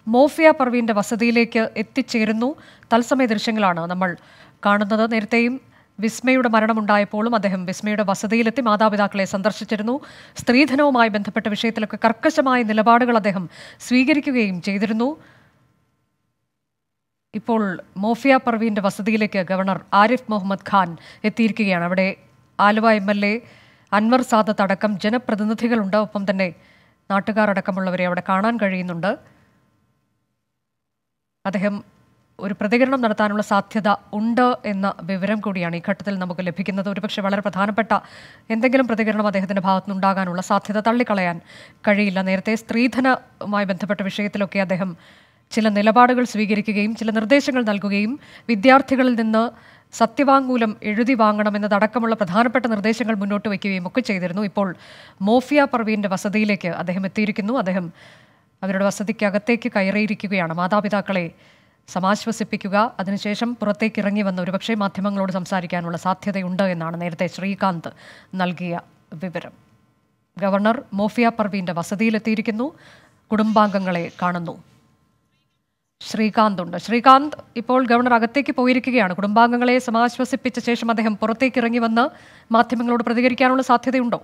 മോഫിയ പർവീന്റെ വസതിയിലേക്ക് എത്തിച്ചേരുന്നു തത്സമയ ദൃശ്യങ്ങളാണ് നമ്മൾ കാണുന്നത് നേരത്തെയും വിസ്മയുടെ മരണമുണ്ടായപ്പോഴും അദ്ദേഹം വിസ്മയുടെ വസതിയിലെത്തി മാതാപിതാക്കളെ സന്ദർശിച്ചിരുന്നു സ്ത്രീധനവുമായി ബന്ധപ്പെട്ട വിഷയത്തിലൊക്കെ കർക്കശമായ നിലപാടുകൾ അദ്ദേഹം സ്വീകരിക്കുകയും ചെയ്തിരുന്നു ഇപ്പോൾ മോഫിയ പർവീന്റെ വസതിയിലേക്ക് ഗവർണർ ആരിഫ് മുഹമ്മദ് ഖാൻ എത്തിയിരിക്കുകയാണ് അവിടെ Aluva M L A Anwar Sadath അടക്കം ജനപ്രതിനിധികളുണ്ട് ഒപ്പം തന്നെ നാട്ടുകാർ അടക്കമുള്ളവരെ അവിടെ കാണാൻ കഴിയുന്നുണ്ട് അദ്ദേഹം ഒരു പ്രതികരണം നടത്താനുള്ള സാധ്യത ഉണ്ട് എന്ന വിവരം കൂടിയാണ് ഈ ഘട്ടത്തിൽ നമുക്ക് ലഭിക്കുന്നത് ഒരുപക്ഷെ വളരെ പ്രധാനപ്പെട്ട എന്തെങ്കിലും പ്രതികരണം അദ്ദേഹത്തിന്റെ ഭാഗത്തുനിന്നുണ്ടാകാനുള്ള സാധ്യത തള്ളിക്കളയാൻ കഴിയില്ല നേരത്തെ സ്ത്രീധനവുമായി ബന്ധപ്പെട്ട വിഷയത്തിലൊക്കെ അദ്ദേഹം ചില നിലപാടുകൾ സ്വീകരിക്കുകയും ചില നിർദ്ദേശങ്ങൾ നൽകുകയും വിദ്യാർത്ഥികളിൽ നിന്ന് സത്യവാങ്മൂലം എഴുതി വാങ്ങണമെന്നതടക്കമുള്ള പ്രധാനപ്പെട്ട നിർദ്ദേശങ്ങൾ മുന്നോട്ട് വയ്ക്കുകയും ഒക്കെ ചെയ്തിരുന്നു ഇപ്പോൾ മോഫിയ പർവീന്റെ വസതിയിലേക്ക് അദ്ദേഹം എത്തിയിരിക്കുന്നു അദ്ദേഹം അവരുടെ വസതിക്കകത്തേക്ക് കയറിയിരിക്കുകയാണ് മാതാപിതാക്കളെ സമാശ്വസിപ്പിക്കുക അതിനുശേഷം പുറത്തേക്ക് ഇറങ്ങി വന്ന ഒരുപക്ഷെ മാധ്യമങ്ങളോട് സംസാരിക്കാനുള്ള സാധ്യതയുണ്ട് എന്നാണ് നേരത്തെ ശ്രീകാന്ത് നൽകിയ വിവരം ഗവർണർ മോഫിയ പർവീന്റെ വസതിയിലെത്തിയിരിക്കുന്നു കുടുംബാംഗങ്ങളെ കാണുന്നു ശ്രീകാന്ത് ഉണ്ട് ശ്രീകാന്ത് ഇപ്പോൾ ഗവർണർ അകത്തേക്ക് പോയിരിക്കുകയാണ് കുടുംബാംഗങ്ങളെ സമാശ്വസിപ്പിച്ച ശേഷം അദ്ദേഹം പുറത്തേക്ക് ഇറങ്ങി വന്ന് മാധ്യമങ്ങളോട് പ്രതികരിക്കാനുള്ള സാധ്യതയുണ്ടോ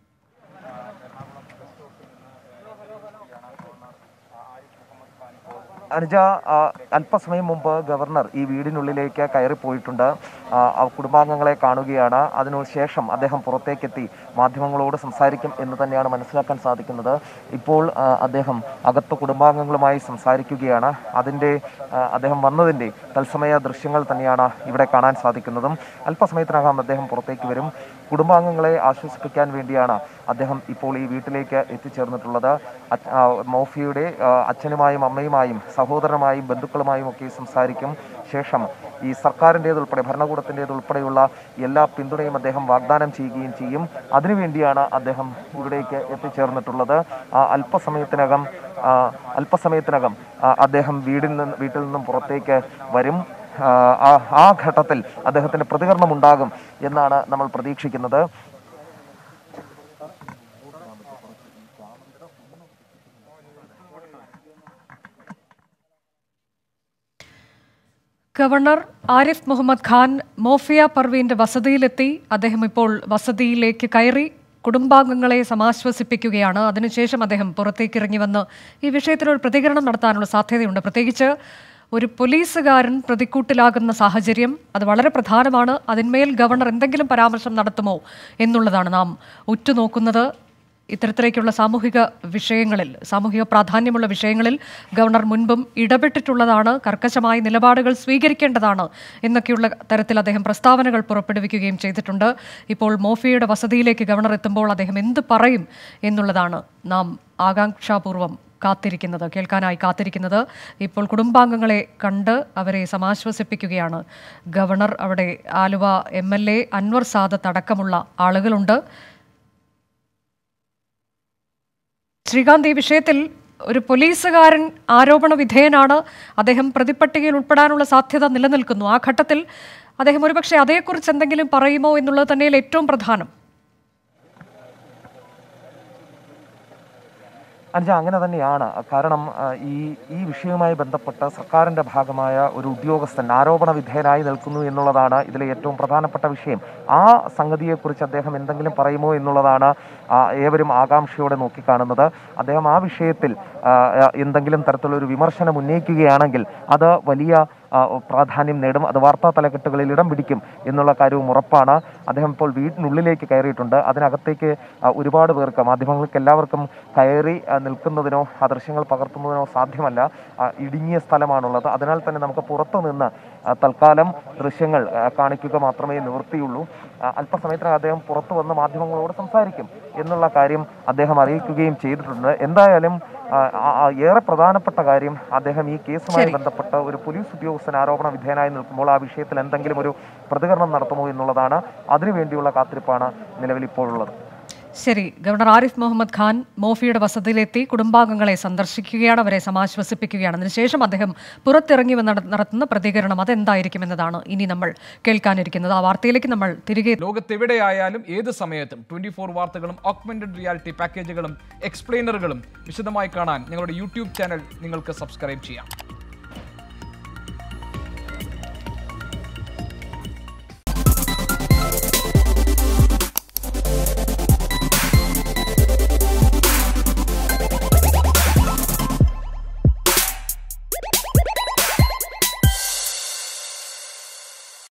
അനുജ ആ, അല്പസമയം മുമ്പ് ഗവർണർ ഈ വീടിനുള്ളിലേക്ക് കയറിപ്പോയിട്ടുണ്ട് ആ, ആ കുടുംബാംഗങ്ങളെ കാണുകയാണ് അതിനുശേഷം അദ്ദേഹം പുറത്തേക്കെത്തി മാധ്യമങ്ങളോട് സംസാരിക്കും എന്ന് തന്നെയാണ് മനസ്സിലാക്കാൻ സാധിക്കുന്നത് ഇപ്പോൾ ആ, അദ്ദേഹം അകത്ത് കുടുംബാംഗങ്ങളുമായി സംസാരിക്കുകയാണ് അതിൻ്റെ ആ, അദ്ദേഹം വന്നതിൻ്റെ തത്സമയ ദൃശ്യങ്ങൾ തന്നെയാണ് ഇവിടെ കാണാൻ സാധിക്കുന്നതും അല്പസമയത്തിനകം അദ്ദേഹം പുറത്തേക്ക് വരും കുടുംബാംഗങ്ങളെ ആശ്വസിപ്പിക്കാൻ വേണ്ടിയാണ് അദ്ദേഹം ഇപ്പോൾ ഈ വീട്ടിലേക്ക് എത്തിച്ചേർന്നിട്ടുള്ളത് അച്ഛ- ആ, മോഫിയുടെ ആ, അച്ഛനുമായും അമ്മയുമായും സഹോദരനുമായും ബന്ധുക്കളുമായും ഒക്കെ സംസാരിക്കും ശേഷം ഈ സർക്കാരിൻ്റേതുൾപ്പെടെ ഭരണകൂടത്തിൻ്റേതുൾപ്പെടെയുള്ള എല്ലാ പിന്തുണയും അദ്ദേഹം വാഗ്ദാനം ചെയ്യുകയും ചെയ്യും അതിനുവേണ്ടിയാണ് അദ്ദേഹം ഇവിടേക്ക് എത്തിച്ചേർന്നിട്ടുള്ളത് ആ, അല്പസമയത്തിനകം ആ, അല്പസമയത്തിനകം ആ, അദ്ദേഹം വീടിൽ നിന്ന് വീട്ടിൽ നിന്നും പുറത്തേക്ക് വരും ആ, ആ ആ ഘട്ടത്തിൽ അദ്ദേഹത്തിന് പ്രതികരണം ഉണ്ടാകും എന്നാണ് നമ്മൾ പ്രതീക്ഷിക്കുന്നത് ഗവർണർ ആരിഫ് മുഹമ്മദ് ഖാൻ മോഫിയ പർവീന്റെ വസതിയിലെത്തി അദ്ദേഹം ഇപ്പോൾ വസതിയിലേക്ക് കയറി കുടുംബാംഗങ്ങളെ സമാശ്വസിപ്പിക്കുകയാണ് അതിനുശേഷം അദ്ദേഹം പുറത്തേക്ക് ഇറങ്ങി വന്ന് ഈ വിഷയത്തിൽ ഒരു പ്രതികരണം നടത്താനുള്ള സാധ്യതയുണ്ട് പ്രത്യേകിച്ച് ഒരു പോലീസുകാരൻ പ്രതിക്കൂട്ടിലാകുന്ന സാഹചര്യം അത് വളരെ പ്രധാനമാണ് അതിന്മേൽ ഗവർണർ എന്തെങ്കിലും പരാമർശം നടത്തുമോ എന്നുള്ളതാണ് നാം ഉറ്റുനോക്കുന്നത് ഇത്തരത്തിലേക്കുള്ള സാമൂഹിക വിഷയങ്ങളിൽ സാമൂഹിക പ്രാധാന്യമുള്ള വിഷയങ്ങളിൽ ഗവർണർ മുൻപും ഇടപെട്ടിട്ടുള്ളതാണ് കർക്കശമായ നിലപാടുകൾ സ്വീകരിക്കേണ്ടതാണ് എന്നൊക്കെയുള്ള തരത്തിൽ അദ്ദേഹം പ്രസ്താവനകൾ പുറപ്പെടുവിക്കുകയും ചെയ്തിട്ടുണ്ട് ഇപ്പോൾ മോഫിയുടെ വസതിയിലേക്ക് ഗവർണർ എത്തുമ്പോൾ അദ്ദേഹം എന്ത് പറയും എന്നുള്ളതാണ് നാം ആകാംക്ഷാപൂർവം കാത്തിരിക്കുന്നത് കേൾക്കാനായി കാത്തിരിക്കുന്നത് ഇപ്പോൾ കുടുംബാംഗങ്ങളെ കണ്ട് അവരെ സമാശ്വസിപ്പിക്കുകയാണ് ഗവർണർ അവിടെ Aluva M L A Anwar Sadath അടക്കമുള്ള ആളുകളുണ്ട് ശ്രീകാന്ത് ഈ വിഷയത്തിൽ ഒരു പോലീസുകാരൻ ആരോപണ വിധേയനാണ് അദ്ദേഹം പ്രതിപട്ടികയിൽ ഉൾപ്പെടാനുള്ള സാധ്യത നിലനിൽക്കുന്നു ആ ഘട്ടത്തിൽ അദ്ദേഹം ഒരുപക്ഷെ അതേക്കുറിച്ച് എന്തെങ്കിലും പറയുമോ എന്നുള്ളത് തന്നെയാണ് ഏറ്റവും പ്രധാനം അനുജ അങ്ങനെ തന്നെയാണ് കാരണം ആ, ഈ ഈ വിഷയവുമായി ബന്ധപ്പെട്ട് സർക്കാരിന്റെ ഭാഗമായ ഒരു ഉദ്യോഗസ്ഥൻ ആരോപണ വിധേയനായി നിൽക്കുന്നു എന്നുള്ളതാണ് ഇതിലെ ഏറ്റവും പ്രധാനപ്പെട്ട വിഷയം ആ സംഗതിയെക്കുറിച്ച് അദ്ദേഹം എന്തെങ്കിലും പറയുമോ എന്നുള്ളതാണ് ആ, ഏവരും ആകാംക്ഷയോടെ നോക്കിക്കാണുന്നത് അദ്ദേഹം ആ വിഷയത്തിൽ ആ, ആ, എന്തെങ്കിലും തരത്തിലുള്ള ഒരു വിമർശനം ഉന്നയിക്കുകയാണെങ്കിൽ അത് വലിയ ആ, പ്രാധാന്യം നേടും അത് വാർത്താ തലക്കെട്ടുകളിൽ ഇടം പിടിക്കും എന്നുള്ള കാര്യവും ഉറപ്പാണ് അദ്ദേഹം ഇപ്പോൾ വീട്ടിനുള്ളിലേക്ക് കയറിയിട്ടുണ്ട് അതിനകത്തേക്ക് ആ, ഒരുപാട് പേർക്ക് മാധ്യമങ്ങൾക്ക് എല്ലാവർക്കും കയറി ആ, നിൽക്കുന്നതിനോ ആ ദൃശ്യങ്ങൾ പകർത്തുന്നതിനോ സാധ്യമല്ല ആ, ഇടുങ്ങിയ സ്ഥലമാണുള്ളത് അതിനാൽ തന്നെ നമുക്ക് പുറത്തു നിന്ന് ആ, തൽക്കാലം ദൃശ്യങ്ങൾ ആ, കാണിക്കുക മാത്രമേ നിവൃത്തിയുള്ളൂ ആ, അല്പസമയത്തിനകം അദ്ദേഹം പുറത്തു വന്ന് മാധ്യമങ്ങളോട് സംസാരിക്കും എന്നുള്ള കാര്യം അദ്ദേഹം അറിയിക്കുകയും ചെയ്തിട്ടുണ്ട് എന്തായാലും ആ, ആ, ആ, ഏറെ പ്രധാനപ്പെട്ട കാര്യം അദ്ദേഹം ഈ കേസുമായി ബന്ധപ്പെട്ട് ഒരു പോലീസ് ഉദ്യോഗസ്ഥൻ ആരോപണ വിധേയനായി നിൽക്കുമ്പോൾ ആ വിഷയത്തിൽ എന്തെങ്കിലും ഒരു പ്രതികരണം നടത്തുമോ എന്നുള്ളതാണ് അതിനുവേണ്ടിയുള്ള കാത്തിരിപ്പാണ് നിലവിൽ ഇപ്പോഴുള്ളത് ശരി ഗവർണർ ആരിഫ് മുഹമ്മദ് ഖാൻ മോഫിയുടെ വസതിയിലെത്തി കുടുംബാംഗങ്ങളെ സന്ദർശിക്കുകയാണ് അവരെ സമാശ്വസിപ്പിക്കുകയാണ് അതിനുശേഷം അദ്ദേഹം പുറത്തിറങ്ങി വന്ന് നട- നടത്തുന്ന പ്രതികരണം അതെന്തായിരിക്കും എന്നതാണ് ഇനി നമ്മൾ കേൾക്കാനിരിക്കുന്നത് ആ വാർത്തയിലേക്ക് നമ്മൾ തിരികെ ലോകത്തെവിടെയായാലും ഏത് സമയത്തും ട്വന്റി ഫോർ വാർത്തകളും ഓഗ്മെന്റഡ് റിയാലിറ്റി പാക്കേജുകളും എക്സ്പ്ലെയിനറുകളും വിശദമായി കാണാൻ ഞങ്ങളുടെ യൂട്യൂബ് ചാനൽ നിങ്ങൾക്ക് സബ്സ്ക്രൈബ് ചെയ്യാം